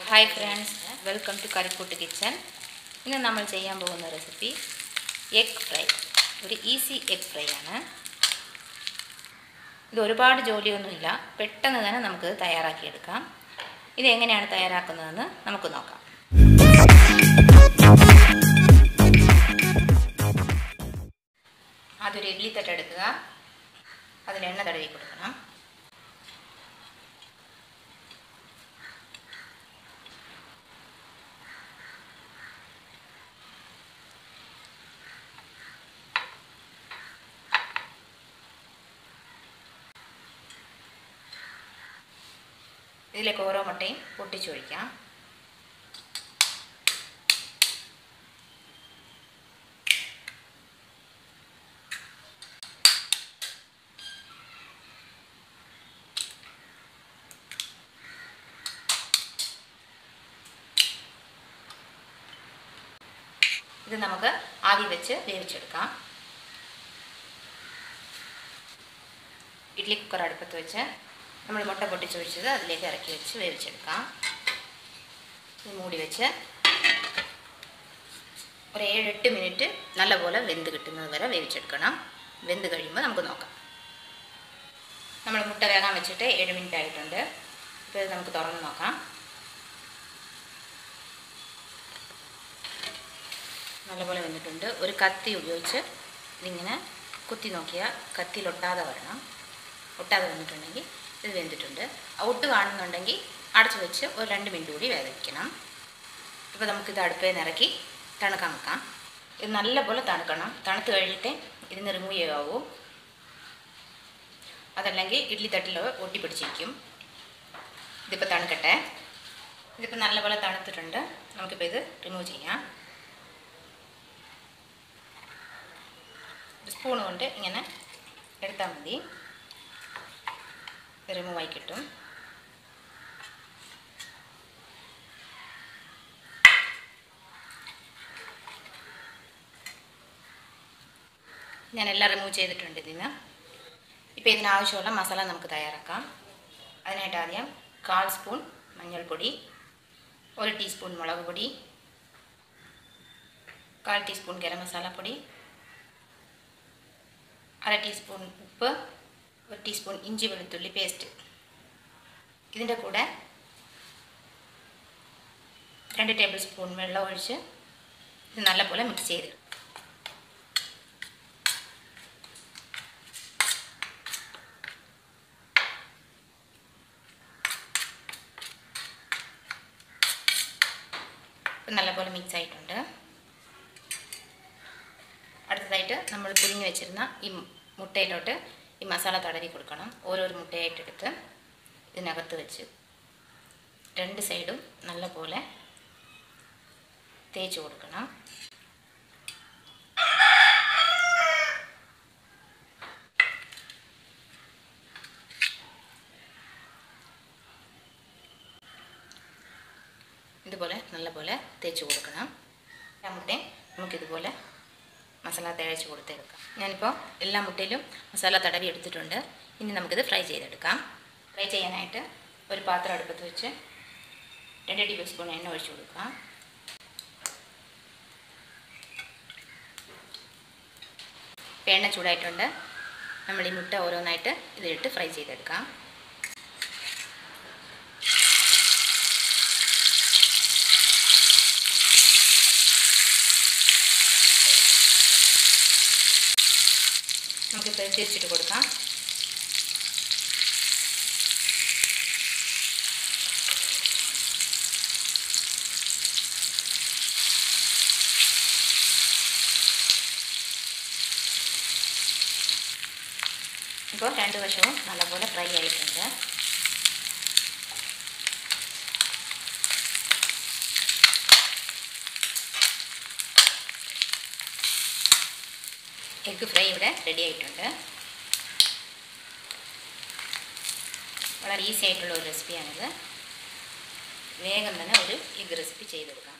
hi friends welcome to Karikkoottu kitchen ഇന്ന് നമ്മൾ ചെയ്യാൻ പോകുന്ന റെസിപ്പി എഗ് ഫ്രൈ ഒരു ഈസി എഗ് ഫ്രൈ ആണ് ഇത് ഒരുപാട് ജോലിയൊന്നുമില്ല പെട്ടെന്ന് തന്നെ നമുക്ക് തയ്യാറാക്കിയെടുക്കാം ഇത് എങ്ങനെയാണ് തയ്യാറാക്കുന്നതെന്ന് നമുക്ക് നോക്കാം അതൊരു ഇഡ്ലിത്തട്ട് എടുക്കുക അതിൽ എണ്ണ തടവി കൊടുക്കണം ഇതിലേക്ക് ഓരോ മുട്ടയും പൊട്ടിച്ചൊഴിക്കാം ഇത് നമുക്ക് ആവി വെച്ച് വേവിച്ചെടുക്കാം ഇഡ്ഡലി കുക്കർ അടുപ്പത്ത് വെച്ച് നമ്മൾ മുട്ട പൊട്ടിച്ചൊഴിച്ചത് അതിലേക്ക് ഇറക്കി വെച്ച് വേവിച്ചെടുക്കാം ഇത് മൂടി വെച്ച് ഒരു ഏഴെട്ട് മിനിറ്റ് നല്ലപോലെ വെന്ത് കിട്ടുന്നത് വരെ വേവിച്ചെടുക്കണം വെന്ത് കഴിയുമ്പോൾ നമുക്ക് നോക്കാം നമ്മൾ മുട്ട വേകാൻ വെച്ചിട്ട് ഏഴ് മിനിറ്റ് ആയിട്ടുണ്ട് ഇപ്പോൾ ഇത് നമുക്ക് തുറന്ന് നോക്കാം നല്ലപോലെ വെന്തിട്ടുണ്ട് ഒരു കത്തി ഉപയോഗിച്ച് ഇതിങ്ങനെ കുത്തി നോക്കിയാൽ കത്തിയിൽ ഒട്ടാതെ വരണം ഒട്ടാതെ വന്നിട്ടുണ്ടെങ്കിൽ ഇത് വെന്തിട്ടുണ്ട് ഒട്ട് കാണുന്നുണ്ടെങ്കിൽ അടച്ചു വെച്ച് ഒരു രണ്ട് മിനിറ്റ് കൂടി വേവിക്കണം ഇപ്പോൾ നമുക്കിത് അടുപ്പേ നിറക്കി തണുക്കാൻ വെക്കാം ഇത് നല്ലപോലെ തണുക്കണം തണുത്ത് കഴിഞ്ഞിട്ടേ ഇതിന് റിമൂവ് ചെയ്യാവൂ അതല്ലെങ്കിൽ ഇഡ്ഡലി തട്ടിൽ ഒട്ടിപ്പിടിച്ചിരിക്കും ഇതിപ്പോൾ തണുക്കട്ടെ ഇതിപ്പോൾ നല്ലപോലെ തണുത്തിട്ടുണ്ട് നമുക്കിപ്പോൾ ഇത് റിമൂവ് ചെയ്യാം സ്പൂൺ കൊണ്ട് ഇങ്ങനെ എടുത്താൽ മതി റിമൂവ് ആയി കിട്ടും ഞാൻ എല്ലാം റിമൂവ് ചെയ്തിട്ടുണ്ട് ഇതിന് ഇപ്പോൾ ഇതിനാവശ്യമുള്ള മസാല നമുക്ക് തയ്യാറാക്കാം അതിനായിട്ട് ആദ്യം കാൽ സ്പൂൺ മഞ്ഞൾപ്പൊടി ഒരു ടീസ്പൂൺ മുളക് പൊടി കാൽ ടീസ്പൂൺ ഗരം മസാലപ്പൊടി അര ടീസ്പൂൺ ഉപ്പ് ഒരു ടീസ്പൂൺ ഇഞ്ചി വെളുത്തുള്ളി പേസ്റ്റ് ഇതിൻ്റെ കൂടെ രണ്ട് ടേബിൾ സ്പൂൺ വെള്ളം ഒഴിച്ച് ഇത് നല്ലപോലെ മിക്സ് ചെയ്ത് നല്ലപോലെ മിക്സ് ആയിട്ടുണ്ട് അടുത്തതായിട്ട് നമ്മൾ പുരിഞ്ഞ് വെച്ചിരുന്ന ഈ മുട്ടയിലോട്ട് ഈ മസാല തടവി കൊടുക്കണം ഓരോരോ മുട്ടയായിട്ടെടുത്ത് ഇതിനകത്ത് വെച്ച് രണ്ട് സൈഡും നല്ലപോലെ തേച്ച് കൊടുക്കണം ഇതുപോലെ നല്ലപോലെ തേച്ച് കൊടുക്കണം ആ മുട്ടയും നമുക്കിതുപോലെ മസാല തേച്ച് കൊടുത്തെടുക്കാം ഞാനിപ്പോൾ എല്ലാ മുട്ടയിലും മസാല തടവി എടുത്തിട്ടുണ്ട് ഇനി നമുക്കിത് ഫ്രൈ ചെയ്തെടുക്കാം ഫ്രൈ ചെയ്യാനായിട്ട് ഒരു പാത്രം അടുപ്പത്ത് വെച്ച് രണ്ട് ടേബിൾ സ്പൂൺ എണ്ണ ഒഴിച്ചു കൊടുക്കാം ഇപ്പം എണ്ണ ചൂടായിട്ടുണ്ട് നമ്മൾ ഈ മുട്ട ഓരോന്നായിട്ട് ഇതിലിട്ട് ഫ്രൈ ചെയ്തെടുക്കാം നമുക്കിപ്പോൾ തിരിച്ചിട്ട് കൊടുക്കാം ഇപ്പോൾ രണ്ട് വശവും നല്ലപോലെ ഫ്രൈ ആയിട്ടുണ്ട് എഗ് ഫ്രൈ ഇവിടെ റെഡി ആയിട്ടുണ്ട് വളരെ ഈസി ആയിട്ടുള്ള ഒരു റെസിപ്പിയാണിത് വേഗം തന്നെ ഒരു എഗ് റെസിപ്പി ചെയ്തെടുക്കാം